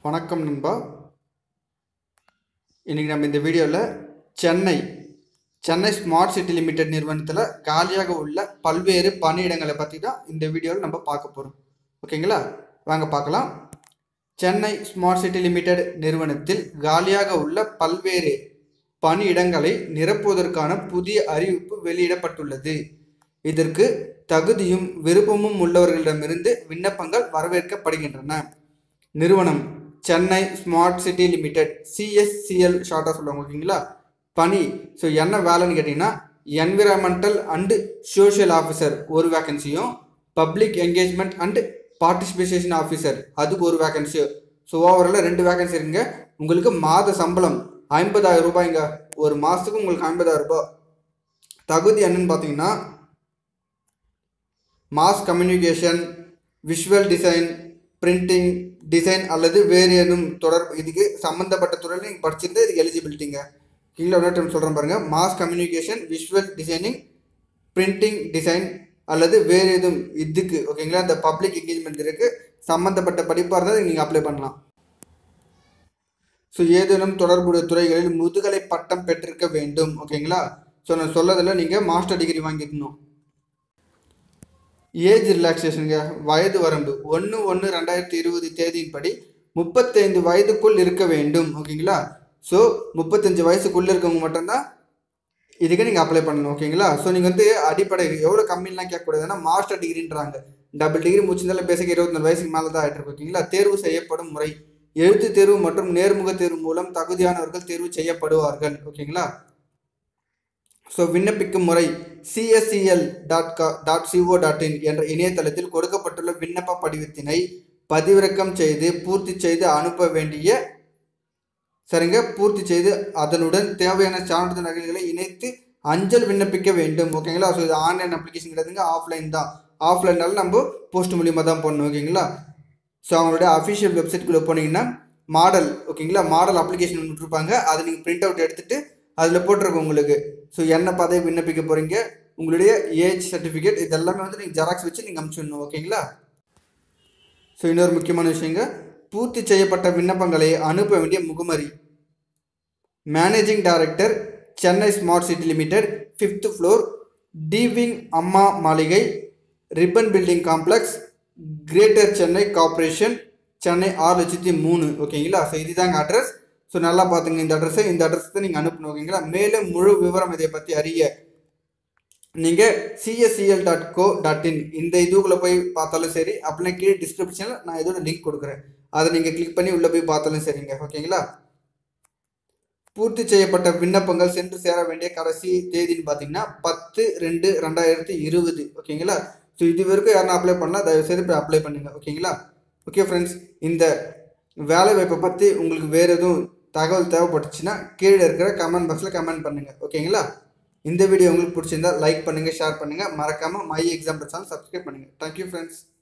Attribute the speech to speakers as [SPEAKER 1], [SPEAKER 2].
[SPEAKER 1] வணக்கம் நண்பா இன்றைக்கி நம்ம இந்த வீடியோவில் Chennai Chennai smart city limited நிறுவனத்தில் காலியாக உள்ள பல்வேறு பணியிடங்களை பற்றி தான் இந்த வீடியோவில் நம்ம பார்க்க போகிறோம் ஓகேங்களா வாங்க பார்க்கலாம் சென்னை ஸ்மார்ட் சிட்டி லிமிடெட் நிறுவனத்தில் காலியாக உள்ள பல்வேறு பணியிடங்களை நிரப்புவதற்கான புதிய அறிவிப்பு வெளியிடப்பட்டுள்ளது இதற்கு தகுதியும் விருப்பமும் உள்ளவர்களிடமிருந்து விண்ணப்பங்கள் வரவேற்கப்படுகின்றன நிறுவனம் Chennai smart city limited CSCL ஷார்ட்டாக சொல்லுவாங்க ஓகேங்களா பணி ஸோ என்ன வேலைன்னு கேட்டிங்கன்னா என்விரான்மெண்டல் அண்டு சோஷியல் ஆஃபீஸர் ஒரு வேகன்சியும் public engagement and participation officer அதுக்கு ஒரு வேகன்சியும் ஸோ ஓவரால் ரெண்டு வேகன்சி இருக்குங்க உங்களுக்கு மாத சம்பளம் ஐம்பதாயிரம் ரூபாய்ங்க ஒரு மாதத்துக்கு உங்களுக்கு ஐம்பதாயிரம் ரூபாய் தகுதி என்னன்னு பார்த்தீங்கன்னா mass communication visual design printing design அல்லது வேறு ஏதும் தொடர் இதுக்கு சம்மந்தப்பட்ட துறையில் நீங்கள் படிச்சிருந்தா இதுக்கு எலிஜிபிலிட்டிங்க கீழே ஒரு டைம் சொல்கிறேன் பாருங்கள் mass communication visual designing printing design அல்லது வேறு எதுவும் இதுக்கு ஓகேங்களா இந்த பப்ளிக் என்கேஜ்மெண்ட் இருக்குது சம்மந்தப்பட்ட படிப்பாக இருந்தால் நீங்கள் அப்ளை பண்ணலாம் ஸோ ஏதேனும் தொடர்புடைய துறைகளில் முதுகலை பட்டம் பெற்றிருக்க வேண்டும் ஓகேங்களா ஸோ நான் சொல்லதில் நீங்கள் மாஸ்டர் டிகிரி வாங்கிக்கணும் ஏஜ் ரிலாக்ஸேஷனுங்க வயது வரம்பு ஒன்று ஒன்று ரெண்டாயிரத்தி இருபது தேதியின்படி முப்பத்தைந்து வயதுக்குள் இருக்க வேண்டும் ஓகேங்களா ஸோ முப்பத்தஞ்சு வயசுக்குள்ளே இருக்கவங்க மட்டும்தான் இதுக்கு நீங்கள் அப்ளை பண்ணணும் ஓகேங்களா ஸோ நீங்கள் வந்து அடிப்படை எவ்வளோ கம்மிலாம் கேட்கக்கூடாதுன்னா மாஸ்டர் டிகிரின்றாங்க டபுள் டிகிரி முடிச்சிருந்தாலும் பேசிக்க இருபத்தி நாலு வயசுக்கு மேலே தான் ஆகிட்டு இருக்கு ஓகேங்களா தேர்வு செய்யப்படும் முறை எழுத்து தேர்வு மற்றும் நேர்முக தேர்வு மூலம் தகுதியானவர்கள் தேர்வு செய்யப்படுவார்கள் ஓகேங்களா ஸோ விண்ணப்பிக்கும் முறை சிஎஸ்சிஎல் டாட் கா டாட் சிஓ டாட் இன் என்ற இணையதளத்தில் கொடுக்கப்பட்டுள்ள விண்ணப்ப படிவத்தினை பதிவிறக்கம் செய்து பூர்த்தி செய்து அனுப்ப வேண்டிய சரிங்க பூர்த்தி செய்து அதனுடன் தேவையான சான்றிதழ் நகல்களை இணைத்து அஞ்சல் விண்ணப்பிக்க வேண்டும் ஓகேங்களா ஸோ இது ஆன்லைன் அப்ளிகேஷன் கிடையாதுங்க ஆஃப்லைன் தான் ஆஃப்லைனால நம்ம போஸ்ட் மூலியமாக தான் பண்ணணும் ஓகேங்களா ஸோ அவங்களுடைய அஃபிஷியல் வெப்சைட்குள்ளே போனீங்கன்னா மாடல் ஓகேங்களா மாடல் அப்ளிகேஷன் விட்டுருப்பாங்க அதை நீங்கள் பிரிண்ட் அவுட் எடுத்துகிட்டு அதில் போட்டிருக்கோம் உங்களுக்கு ஸோ என்ன பதவி விண்ணப்பிக்க போகிறீங்க உங்களுடைய ஏஜ் சர்டிஃபிகேட் இதெல்லாமே வந்து நீங்கள் ஜெராக்ஸ் வச்சு நீங்கள் அனுப்பிச்சிடணும் ஓகேங்களா ஸோ இன்னொரு முக்கியமான விஷயங்க பூர்த்தி செய்யப்பட்ட விண்ணப்பங்களை அனுப்ப வேண்டிய முகமரி managing director Chennai smart city limited fifth floor D wing Amma Maaligai Ripon building complex greater Chennai corporation Chennai ஆறு லட்சத்தி மூணு ஓகேங்களா ஸோ இதுதாங்க அட்ரஸ் ஸோ நல்லா பார்த்துங்க இந்த அட்ரஸை இந்த அட்ரஸ் தான் நீங்கள் அனுப்பணும் ஓகேங்களா மேலும் முழு விவரம் இதை பற்றி அறிய நீங்கள் CSCL dot co dot in இந்த இதுக்குள்ளே போய் பார்த்தாலும் சரி அப்படின்னா கீழே டிஸ்கிரிப்ஷனில் நான் இதோட லிங்க் கொடுக்குறேன் அதை நீங்கள் கிளிக் பண்ணி உள்ளே போய் பார்த்தாலும் சரிங்க ஓகேங்களா பூர்த்தி செய்யப்பட்ட விண்ணப்பங்கள் சென்று சேர வேண்டிய கடைசி தேதின்னு பார்த்தீங்கன்னா பத்து ரெண்டு ரெண்டாயிரத்தி இருபது ஓகேங்களா ஸோ இது வரைக்கும் யாரும் அப்ளை பண்ணலாம் தயவுசெய்து போய் அப்ளை பண்ணுங்க ஓகேங்களா ஓகே ஃப்ரெண்ட்ஸ் இந்த வேலை வாய்ப்பை பற்றி உங்களுக்கு வேறு எதுவும் தகவல் தேவைப்பட்டுச்சுன்னா கீழே இருக்கிற கமெண்ட் பாக்ஸில் கமெண்ட் பண்ணுங்கள் ஓகேங்களா இந்த வீடியோ உங்களுக்கு பிடிச்சிருந்தா லைக் பண்ணுங்கள் ஷேர் பண்ணுங்கள் மறக்காமல் மை எக்ஸாம்பிள் சேனல் சப்ஸ்கிரைப் பண்ணுங்கள் தேங்க்யூ ஃப்ரெண்ட்ஸ்